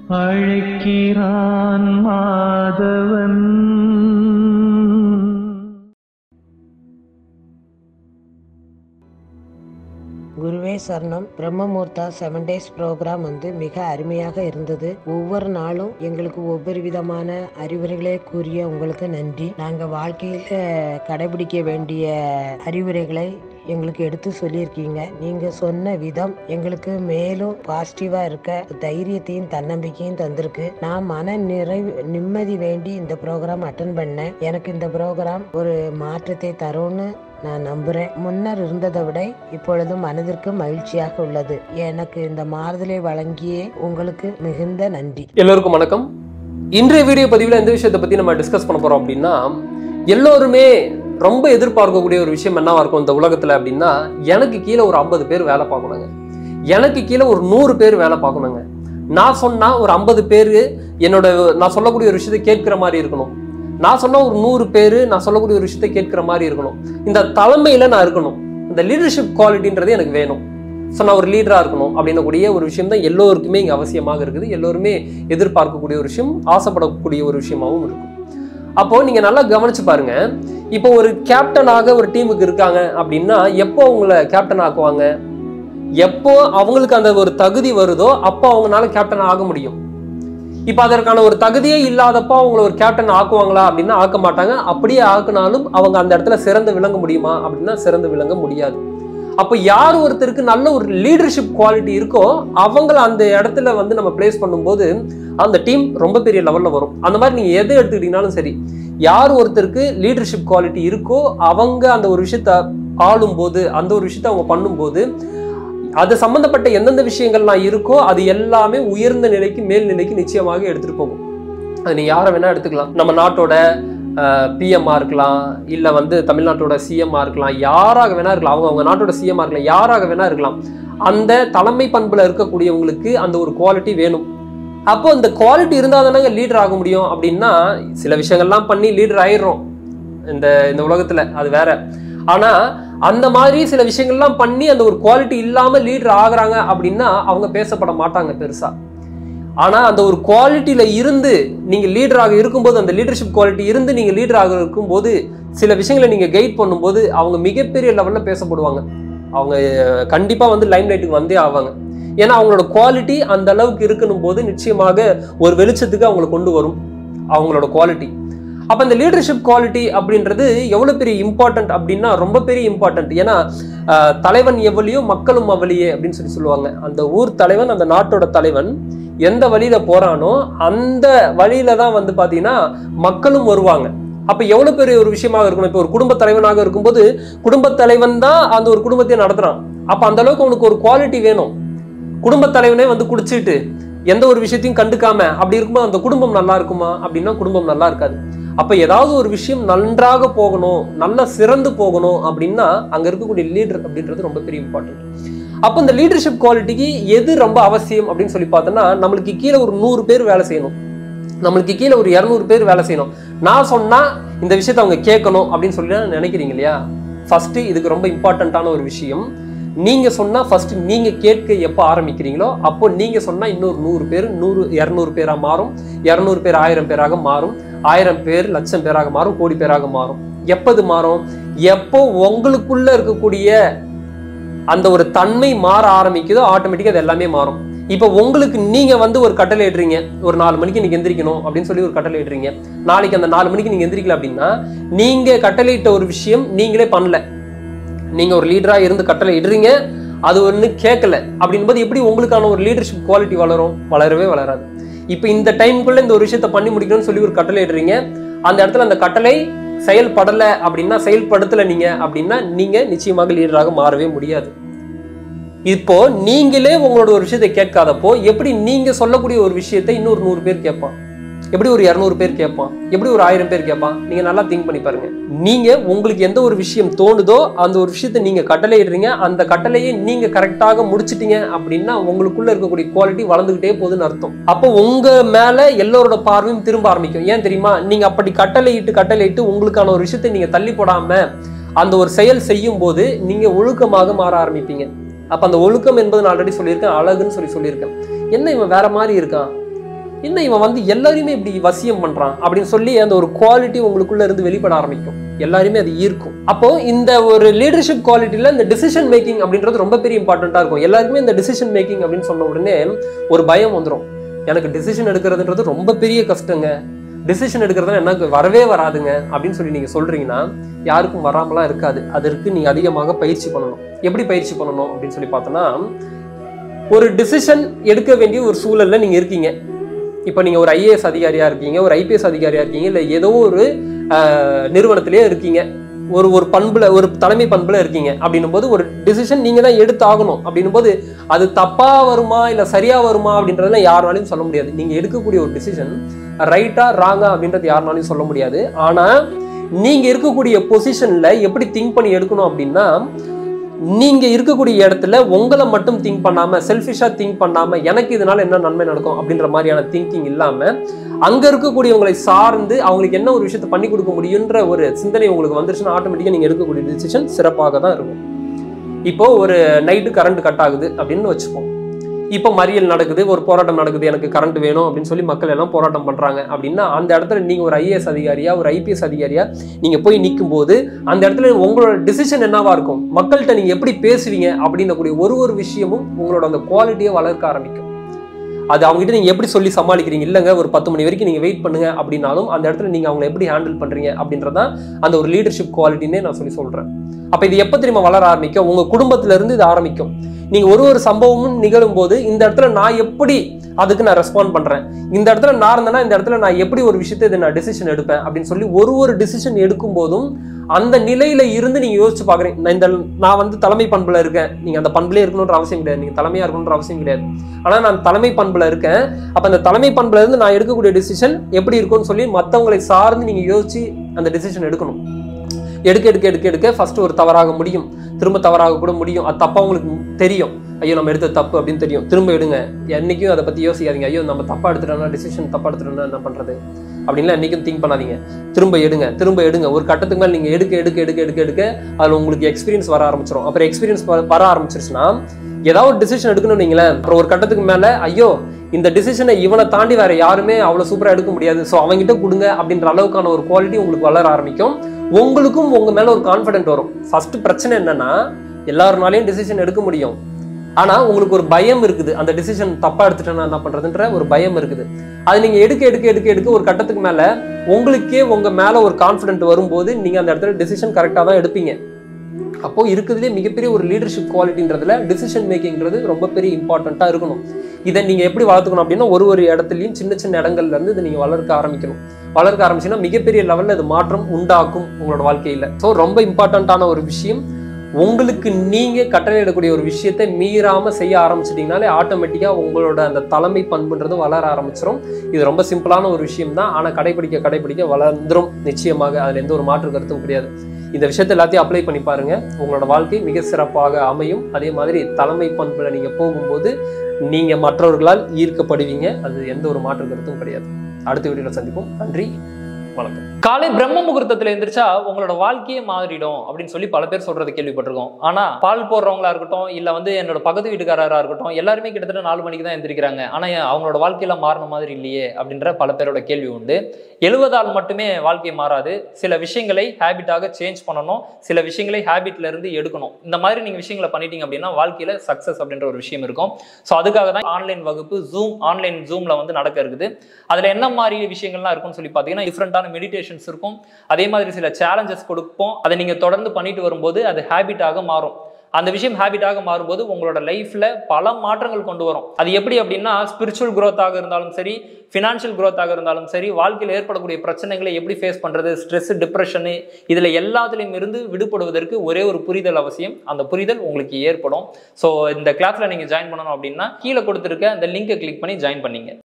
அழைக்கிறான் மாதவன் குருவே சரணம் பிரம்மமூர்த்தா செவன் டேஸ் ப்ரோக்ராம் வந்து மிக அருமையாக இருந்தது ஒவ்வொரு நாளும் எங்களுக்கு ஒவ்வொரு விதமான அறிவுரைகளை கூறிய உங்களுக்கு நன்றி நாங்கள் வாழ்க்கையில் கடைபிடிக்க வேண்டிய அறிவுரைகளை எங்களுக்கு எடுத்து சொல்லியிருக்கீங்க நீங்க சொன்ன விதம் எங்களுக்கு மேலும் பாசிட்டிவா இருக்க தைரியத்தையும் தன்னம்பிக்கையும் தந்திருக்கு நான் மன நிறைவு நிம்மதி வேண்டி இந்த ப்ரோக்ராம் அட்டன் பண்ணேன் எனக்கு இந்த ப்ரோக்ராம் ஒரு மாற்றத்தை தரும்னு நான் நம்புறேன் முன்னர் இருந்ததை விட இப்பொழுது மனதிற்கு மகிழ்ச்சியாக உள்ளது எனக்கு இந்த மாறுதலை வழங்கிய உங்களுக்கு மிகுந்த நன்றி எல்லோருக்கும் வணக்கம் இன்றைய வீடியோ பதிவில் எந்த விஷயத்தை பற்றி நம்ம டிஸ்கஸ் பண்ண போகிறோம் அப்படின்னா எல்லோருமே ரொம்ப எதிர்பார்க்கக்கூடிய ஒரு விஷயம் என்னவா இருக்கும் இந்த உலகத்தில் அப்படின்னா எனக்கு கீழே ஒரு ஐம்பது பேர் வேலை பார்க்கணுங்க எனக்கு கீழே ஒரு நூறு பேர் வேலை பார்க்கணுங்க நான் சொன்னா ஒரு ஐம்பது பேர் என்னோட நான் சொல்லக்கூடிய ஒரு விஷயத்தை கேட்கிற மாதிரி இருக்கணும் நான் சொன்னா ஒரு நூறு பேர் நான் சொல்லக்கூடிய ஒரு விஷயத்தை கேட்கிற மாதிரி இருக்கணும் இந்த தலைமையில நான் இருக்கணும் இந்த லீடர்ஷிப் குவாலிட்டின்றது எனக்கு வேணும் ஸோ நான் ஒரு லீடராக இருக்கணும் அப்படின்னக்கூடிய ஒரு விஷயம் தான் எல்லோருக்குமே இங்கே அவசியமாக இருக்குது எல்லோருமே எதிர்பார்க்கக்கூடிய ஒரு விஷயம் ஆசைப்படக்கூடிய ஒரு விஷயமாகவும் இருக்கும் அப்போ நீங்க நல்லா கவனிச்சு பாருங்க இப்போ ஒரு கேப்டனாக ஒரு டீமுக்கு இருக்காங்க அப்படின்னா எப்போ அவங்கள கேப்டன் ஆக்குவாங்க எப்போ அவங்களுக்கு அந்த ஒரு தகுதி வருதோ அப்போ அவங்களால கேப்டன் ஆக முடியும் இப்போ அதற்கான ஒரு தகுதியே இல்லாதப்போ அவங்கள ஒரு கேப்டன் ஆக்குவாங்களா அப்படின்னா ஆக்க மாட்டாங்க அப்படியே ஆக்குனாலும் அவங்க அந்த இடத்துல சிறந்து விளங்க முடியுமா அப்படின்னா சிறந்து விளங்க முடியாது அப்போ யார் ஒருத்தருக்கு நல்ல ஒரு லீடர்ஷிப் குவாலிட்டி இருக்கோ அவங்கள அந்த இடத்துல வந்து நம்ம பிளேஸ் பண்ணும்போது அந்த டீம் ரொம்ப பெரிய லெவல்ல வரும் அந்த மாதிரி நீங்க எதை எடுத்துக்கிட்டீங்கனாலும் சரி யார் ஒருத்தருக்கு லீடர்ஷிப் குவாலிட்டி இருக்கோ அவங்க அந்த ஒரு விஷயத்த ஆளும் போது அந்த ஒரு விஷயத்த அவங்க பண்ணும்போது அது சம்பந்தப்பட்ட எந்தெந்த விஷயங்கள்லாம் இருக்கோ அது எல்லாமே உயர்ந்த நிலைக்கு மேல் நிலைக்கு நிச்சயமாக எடுத்துட்டு போகும் அது நீ யாரை வேணா எடுத்துக்கலாம் நம்ம நாட்டோட பிஎம்ஆ இருக்கலாம் இல்லை வந்து தமிழ்நாட்டோட சிஎம்ஆ இருக்கலாம் யாராக வேணா இருக்கலாம் அவங்க அவங்க நாட்டோட சிஎம்ஆ இருக்கலாம் யாராக வேணா இருக்கலாம் அந்த தலைமை பண்புல இருக்கக்கூடியவங்களுக்கு அந்த ஒரு குவாலிட்டி வேணும் அப்போ இந்த குவாலிட்டி இருந்தால் தானங்க லீடர் ஆக முடியும் அப்படின்னா சில விஷயங்கள்லாம் பண்ணி லீடர் ஆயிடுறோம் இந்த இந்த உலகத்துல அது வேற ஆனா அந்த மாதிரி சில விஷயங்கள்லாம் பண்ணி அந்த ஒரு குவாலிட்டி இல்லாம லீடர் ஆகுறாங்க அப்படின்னா அவங்க பேசப்பட மாட்டாங்க பெருசா ஆனா அந்த ஒரு குவாலிட்டியில இருந்து நீங்க லீடராக இருக்கும்போது அந்த லீடர்ஷிப் குவாலிட்டி இருந்து நீங்க லீடராக இருக்கும்போது சில விஷயங்களை நீங்க கைட் பண்ணும்போது அவங்க மிகப்பெரிய லெவல்ல பேசப்படுவாங்க அவங்க அஹ், கண்டிப்பா வந்து லைம் லைட்டுக்கு வந்தே ஆவாங்க ஏன்னா அவங்களோட குவாலிட்டி அந்த அளவுக்கு இருக்கணும் போது நிச்சயமாக ஒரு வெளிச்சத்துக்கு அவங்களை கொண்டு வரும் அவங்களோட குவாலிட்டி அப்ப இந்த லீடர்ஷிப் குவாலிட்டி அப்படின்றது எவ்வளவு பெரிய இம்பார்ட்டன்ட் அப்படின்னா ரொம்ப பெரிய இம்பார்ட்டன்ட் ஏன்னா அஹ், தலைவன் எவ்வளியோ மக்களும் அவ்வளியே அப்படின்னு சொல்லி சொல்லுவாங்க அந்த ஊர் தலைவன் அந்த நாட்டோட தலைவன் எந்த வழியில போறானோ அந்த வழியில தான் வந்து பாத்தீங்கன்னா மக்களும் வருவாங்க அப்ப எவ்வளவு பெரிய ஒரு விஷயமாக இருக்கணும் இப்போ ஒரு குடும்ப தலைவனாக இருக்கும்போது குடும்ப தலைவன் தான் அந்த ஒரு குடும்பத்தை நடத்துறான் அப்ப அந்த அளவுக்கு அவனுக்கு ஒரு குவாலிட்டி வேணும் குடும்ப தலைவனே வந்து குடிச்சிட்டு எந்த ஒரு விஷயத்தையும் கண்டுக்காம அப்படி இருக்கும்போது அந்த குடும்பம் நல்லா இருக்குமா அப்படின்னா குடும்பம் நல்லா இருக்காது அப்ப ஏதாவது ஒரு விஷயம் நன்றாக போகணும் நல்லா சிறந்து போகணும் அப்படின்னா அங்க இருக்கக்கூடிய லீடர் அப்படின்றது ரொம்ப பெரிய இம்பார்ட்டன்ட் அப்ப இந்த லீடர்ஷிப் குவாலிட்டிக்கு எது ரொம்ப அவசியம் அப்படின்னு சொல்லி பார்த்தோம்னா நம்மளுக்கு கீழே ஒரு நூறு பேர் வேலை செய்யணும் நம்மளுக்கு கீழே ஒரு இரநூறு பேர் வேலை செய்யணும் நான் சொன்னா இந்த விஷயத்த அவங்க கேட்கணும் அப்படின்னு சொல்லி நினைக்கிறீங்க இல்லையா ஃபர்ஸ்ட் இதுக்கு ரொம்ப இம்பார்ட்டண்ட்டான ஒரு விஷயம் நீங்க சொன்னா ஃபர்ஸ்ட் நீங்க கேட்க எப்போ ஆரம்பிக்கிறீங்களோ அப்போ நீங்க சொன்னா இன்னொரு நூறு பேர் நூறு இரநூறு பேரா மாறும் இரநூறு பேர் ஆயிரம் பேராக மாறும் ஆயிரம் பேர் லட்சம் பேராக மாறும் கோடி பேராக மாறும் எப்பது மாறும் எப்போ உங்களுக்குள்ள இருக்கக்கூடிய அந்த ஒரு தன்மை மாற ஆரம்பிக்குதோ ஆட்டோமேட்டிக்காக அது எல்லாமே மாறும் இப்போ உங்களுக்கு நீங்க வந்து ஒரு கட்டளை இடுறீங்க ஒரு நாலு மணிக்கு நீங்க எந்திரிக்கணும் அப்படின்னு சொல்லி ஒரு கட்டளை இடுறீங்க நாளைக்கு அந்த நாலு மணிக்கு நீங்க எந்திரிக்கல அப்படின்னா நீங்க கட்டளையிட்ட ஒரு விஷயம் நீங்களே பண்ணல நீங்க ஒரு லீடரா இருந்து கட்டளை இடுறீங்க அது ஒண்ணு கேட்கல அப்படின்போது எப்படி உங்களுக்கான ஒரு லீடர்ஷிப் குவாலிட்டி வளரும் வளரவே வளராது இப்போ இந்த டைமுக்குள்ள இந்த ஒரு விஷயத்த பண்ணி முடிக்கணும்னு சொல்லி ஒரு கட்டளை இடுறீங்க அந்த இடத்துல அந்த கட்டளை செயல்படல அப்படின்னா செயல்படுத்தல நீங்க அப்படின்னா நீங்க நிச்சயமாக லீடராக மாறவே முடியாது இப்போ நீங்களே உங்களோட ஒரு விஷயத்தை கேட்காதப்போ எப்படி நீங்க சொல்லக்கூடிய ஒரு விஷயத்தை இன்னொரு நூறு பேர் கேட்பான் எப்படி ஒரு இரநூறு பேர் கேட்பான் எப்படி ஒரு ஆயிரம் பேர் கேட்பான் நீங்க நல்லா திங்க் பண்ணி பாருங்க நீங்க உங்களுக்கு எந்த ஒரு விஷயம் தோணுதோ அந்த ஒரு விஷயத்தை நீங்க கட்டளையிடுறீங்க அந்த கட்டளையை நீங்க கரெக்டாக முடிச்சிட்டீங்க அப்படின்னா உங்களுக்குள்ள இருக்கக்கூடிய குவாலிட்டி வளர்ந்துகிட்டே போகுதுன்னு அர்த்தம் அப்போ உங்க மேல எல்லோரோட பார்வையும் திரும்ப ஆரம்பிக்கும் ஏன் தெரியுமா நீங்க அப்படி கட்டளையிட்டு கட்டளையிட்டு உங்களுக்கான ஒரு விஷயத்தை நீங்க தள்ளி போடாம அந்த ஒரு செயல் செய்யும் போது நீங்க ஒழுக்கமாக மாற ஆரம்பிப்பீங்க அப்ப அந்த ஒழுக்கம் என்பது நான் ஆல்ரெடி சொல்லியிருக்கேன் அழகுன்னு சொல்லி சொல்லியிருக்கேன் என்ன இவன் வேற மாதிரி இருக்கான் என்ன இவன் வந்து எல்லாரையுமே இப்படி வசியம் பண்றான் அப்படின்னு சொல்லி அந்த ஒரு குவாலிட்டி உங்களுக்குள்ள இருந்து வெளிப்பட ஆரம்பிக்கும் எல்லாருமே அது ஈர்க்கும் அப்போ இந்த ஒரு லீடர்ஷிப் குவாலிட்டியில இந்த டிசிஷன் மேக்கிங் அப்படின்றது ரொம்ப பெரிய இம்பார்ட்டண்டா இருக்கும் எல்லாருக்குமே இந்த டிசிஷன் மேக்கிங் அப்படின்னு சொன்ன உடனே ஒரு பயம் வந்துடும் எனக்கு டிசிஷன் எடுக்கிறதுன்றது ரொம்ப பெரிய கஷ்டங்க டிசிஷன் எடுக்கிறதுல எனக்கு வரவே வராதுங்க அப்படின்னு சொல்லி நீங்க சொல்றீங்கன்னா யாருக்கும் வராமலாம் இருக்காது அதற்கு நீங்க அதிகமாக பயிற்சி பண்ணணும் எப்படி பயிற்சி பண்ணணும் அப்படின்னு சொல்லி பார்த்தோன்னா ஒரு டிசிஷன் எடுக்க வேண்டிய ஒரு சூழல்ல நீங்க இருக்கீங்க இப்போ நீங்க ஒரு ஐஏஎஸ் அதிகாரியா இருக்கீங்க ஒரு ஐபிஎஸ் அதிகாரியா இருக்கீங்க இல்ல ஏதோ ஒரு ஆஹ், நிறுவனத்திலேயே இருக்கீங்க ஒரு ஒரு பண்புல ஒரு தலைமை பண்புல இருக்கீங்க அப்படின்னும் போது ஒரு டிசிஷன் நீங்க தான் எடுத்து ஆகணும் அப்படின்னும் போது அது தப்பா வருமா இல்ல சரியா வருமா அப்படின்றதெல்லாம் யாருனாலையும் சொல்ல முடியாது நீங்க எடுக்கக்கூடிய ஒரு டிசிஷன் ரைட்டா ராங்கா அப்படின்றது யாருனாலையும் சொல்ல முடியாது ஆனா நீங்க இருக்கக்கூடிய பொசிஷன்ல எப்படி திங்க் பண்ணி எடுக்கணும் அப்படின்னா நீங்க இருக்கக்கூடிய இடத்துல உங்களை மட்டும் திங்க் பண்ணாம செல்ஃபிஷா திங்க் பண்ணாம எனக்கு இதனால என்ன நன்மை நடக்கும் அப்படின்ற மாதிரியான திங்கிங் இல்லாம அங்க இருக்கக்கூடியவங்களை சார்ந்து அவங்களுக்கு என்ன ஒரு விஷயத்தை பண்ணி கொடுக்க முடியுன்ற ஒரு சிந்தனை உங்களுக்கு வந்துருச்சுன்னா ஆட்டோமேட்டிக்கா நீங்க எடுக்கக்கூடிய டிசிஷன் சிறப்பாக தான் இருக்கும் இப்போ ஒரு நைட்டு கரண்ட் கட் ஆகுது அப்படின்னு வச்சுப்போம் இப்போ மறியல் நடக்குது ஒரு போராட்டம் நடக்குது எனக்கு கரண்ட் வேணும் அப்படின்னு சொல்லி மக்கள் எல்லாம் போராட்டம் பண்றாங்க அப்படின்னா அந்த இடத்துல நீங்க ஒரு ஐஏஎஸ் அதிகாரியா ஒரு ஐபிஎஸ் அதிகாரியா நீங்க போய் நிற்கும் போது அந்த இடத்துல உங்களோட டிசிஷன் என்னவா இருக்கும் மக்கள்கிட்ட நீங்க எப்படி பேசுவீங்க அப்படின்னக்கூடிய ஒரு ஒரு விஷயமும் உங்களோட அந்த குவாலிட்டியை வளர்க்க ஆரம்பிக்கும் அது அவங்ககிட்ட நீங்க எப்படி சொல்லி சமாளிக்கிறீங்க இல்லைங்க ஒரு பத்து மணி வரைக்கும் நீங்க வெயிட் பண்ணுங்க அப்படின்னாலும் அந்த இடத்துல நீங்க அவங்களை எப்படி ஹேண்டில் பண்றீங்க அப்படின்றதான் அந்த ஒரு லீடர்ஷிப் குவாலிட்டினே நான் சொல்லி சொல்றேன் அப்ப இது எப்ப தெரியுமா வளர ஆரம்பிக்கும் உங்க குடும்பத்துல இருந்து இது ஆரம்பிக்கும் நீங்க ஒரு ஒரு சம்பவமும் நிகழும் போது இந்த இடத்துல நான் எப்படி அதுக்கு நான் ரெஸ்பாண்ட் பண்றேன் இந்த இடத்துல நான் இருந்தேன்னா இந்த இடத்துல நான் எப்படி ஒரு விஷயத்தை இதை நான் டிசிஷன் எடுப்பேன் அப்படின்னு சொல்லி ஒரு ஒரு டிசிஷன் எடுக்கும் போதும் அந்த நிலையில இருந்து நீங்க யோசிச்சு பாக்குறீங்க நான் இந்த நான் வந்து தலைமை பண்புல இருக்கேன் நீங்க அந்த பண்புல இருக்கணும்ன்ற அவசியம் கிடையாது நீங்க தலைமையா இருக்கணும்ன்ற அவசியம் கிடையாது ஆனா நான் தலைமை பண்புல இருக்கேன் அப்ப அந்த தலைமை பண்புல இருந்து நான் எடுக்கக்கூடிய டிசிஷன் எப்படி இருக்கும்னு சொல்லி மத்தவங்களை சார்ந்து நீங்க யோசிச்சு அந்த டிசிஷன் எடுக்கணும் எடுக்க எடுக்க எடுக்க எடுக்க ஃபர்ஸ்ட் ஒரு தவறாக முடியும் திரும்ப தவறாக கூட முடியும் அது தப்பா உங்களுக்கு தெரியும் ஐயோ நம்ம எடுத்த தப்பு அப்படின்னு தெரியும் திரும்ப எடுங்க என்னைக்கும் அதை பத்தி யோசிக்காதீங்க ஐயோ நம்ம தப்பா எடுத்துட்டோம்னா டிசிஷன் தப்பா எடுத்துட்டோம்னா என்ன பண்றது அப்படின்லாம் என்னைக்கும் திங்க் பண்ணாதீங்க திரும்ப எடுங்க திரும்ப எடுங்க ஒரு கட்டத்துக்கு மேல நீங்க எடுக்க எடுக்க எடுக்க எடுக்க எடுக்க அதுல உங்களுக்கு எக்ஸ்பீரியன்ஸ் வர ஆரம்பிச்சிடும் அப்புறம் எக்ஸ்பீரியன்ஸ் வர ஆரம்பிச்சிருச்சுன்னா ஏதாவது ஒரு டிசிஷன் எடுக்கணும்னு வைங்களேன் அப்புறம் ஒரு கட்டத்துக்கு மேல ஐயோ இந்த டிசிஷனை இவனை தாண்டி வேற யாருமே அவ்வளவு சூப்பரா எடுக்க முடியாது ஸோ அவங்ககிட்ட கொடுங்க அப்படின்ற அளவுக்கான ஒரு குவாலிட்டி உங்களுக்கு வளர ஆரம்பிக்கும் உங்களுக்கும் உங்க மேல ஒரு கான்ஃபிடென்ட் வரும் ஃபர்ஸ்ட் பிரச்சனை என்னன்னா எல்லாருனாலையும் டிசிஷன் எடுக்க முடியும் ஆனா உங்களுக்கு ஒரு பயம் இருக்குது அந்த டிசிஷன் தப்பா எடுத்துட்டேன்னா என்ன பண்றதுன்ற ஒரு பயம் இருக்குது அது நீங்க எடுக்க எடுக்க எடுக்க எடுக்க ஒரு கட்டத்துக்கு மேல உங்களுக்கே உங்க மேல ஒரு கான்ஃபிடென்ட் வரும்போது நீங்க அந்த இடத்துல டிசிஷன் கரெக்டா தான் எடுப்பீங்க அப்போ இருக்கிறதுலே மிகப்பெரிய ஒரு லீடர்ஷிப் குவாலிட்டின்றதுல டிசிஷன் மேக்கிங்கிறது ரொம்ப பெரிய இம்பார்ட்டண்ட்டாக இருக்கணும் இதை நீங்கள் எப்படி வளர்த்துக்கணும் அப்படின்னா ஒரு ஒரு இடத்துலையும் சின்ன சின்ன இடங்கள்ல இருந்து இதை நீங்கள் வளர்க்க ஆரம்பிக்கணும் வளர்க்க ஆரம்பிச்சீங்கன்னா மிகப்பெரிய லெவலில் இது மாற்றம் உண்டாக்கும் உங்களோட வாழ்க்கையில் ஸோ ரொம்ப இம்பார்ட்டண்ட்டான ஒரு விஷயம் உங்களுக்கு நீங்க கட்டளையிடக்கூடிய ஒரு விஷயத்தை மீறாம செய்ய ஆரம்பிச்சிட்டீங்கனாலே ஆட்டோமேட்டிக்கா உங்களோட அந்த தலைமை பண்புன்றது வளர ஆரம்பிச்சிடும் இது ரொம்ப சிம்பிளான ஒரு விஷயம் தான் ஆனா கடைபிடிக்க கடைபிடிக்க வளர்ந்துரும் நிச்சயமாக அதுல எந்த ஒரு மாற்று கருத்தும் கிடையாது இந்த விஷயத்தை எல்லாத்தையும் அப்ளை பண்ணி பாருங்க உங்களோட வாழ்க்கை மிக சிறப்பாக அமையும் அதே மாதிரி தலைமை பண்புல நீங்க போகும்போது நீங்க மற்றவர்களால் ஈர்க்கப்படுவீங்க அது எந்த ஒரு மாற்று கருத்தும் கிடையாது அடுத்த வீடியோல சந்திப்போம் நன்றி வணக்கம் காலை பிரம்ம முகூர்த்தத்துல எந்திரிச்சா உங்களோட வாழ்க்கையே மாறிடும் அப்படின்னு சொல்லி பல பேர் சொல்றது கேள்விப்பட்டிருக்கோம் ஆனா பால் போடுறவங்களா இருக்கட்டும் இல்ல வந்து என்னோட பக்கத்து வீட்டுக்காரரா இருக்கட்டும் எல்லாருமே கிட்டத்தட்ட நாலு மணிக்கு தான் எந்திரிக்கிறாங்க ஆனா ஏன் அவங்களோட வாழ்க்கையில மாறின மாதிரி இல்லையே அப்படின்ற பல பேரோட கேள்வி உண்டு எழுவதால் மட்டுமே வாழ்க்கை மாறாது சில விஷயங்களை ஹேபிட்டாக சேஞ்ச் பண்ணணும் சில விஷயங்களை ஹேபிட்ல இருந்து எடுக்கணும் இந்த மாதிரி நீங்க விஷயங்களை பண்ணிட்டீங்க அப்படின்னா வாழ்க்கையில சக்சஸ் அப்படின்ற ஒரு விஷயம் இருக்கும் ஸோ அதுக்காக தான் ஆன்லைன் வகுப்பு ஜூம் ஆன்லைன் ஜூம்ல வந்து நடக்க இருக்குது அதுல என்ன மாதிரி விஷயங்கள்லாம் இருக்கும்னு சொல்லி பார்த்தீங்கன்னா டிஃப்ரெண்டான மெடிடேஷன்ஸ் இருக்கும் அதே மாதிரி சில சேலஞ்சஸ் கொடுப்போம் அதை நீங்க தொடர்ந்து பண்ணிட்டு வரும்போது அது ஹேபிட்டாக மாறும் அந்த விஷயம் ஹேபிட்டாக மாறும்போது உங்களோட லைஃப்ல பல மாற்றங்கள் கொண்டு வரும் அது எப்படி அப்படின்னா ஸ்பிரிச்சுவல் growth-ஆக இருந்தாலும் சரி ஃபினான்ஷியல் growth-ஆக இருந்தாலும் சரி வாழ்க்கையில் ஏற்படக்கூடிய பிரச்சனைகளை எப்படி ஃபேஸ் பண்றது ஸ்ட்ரெஸ் டிப்ரெஷனு இதுல எல்லாத்துலேயும் இருந்து விடுபடுவதற்கு ஒரே ஒரு புரிதல் அவசியம் அந்த புரிதல் உங்களுக்கு ஏற்படும் ஸோ இந்த கிளாஸ்ல நீங்க ஜாயின் பண்ணணும் அப்படின்னா கீழே கொடுத்துருக்க அந்த லிங்கை கிளிக் பண்ணி ஜாயின் பண்ணீங்க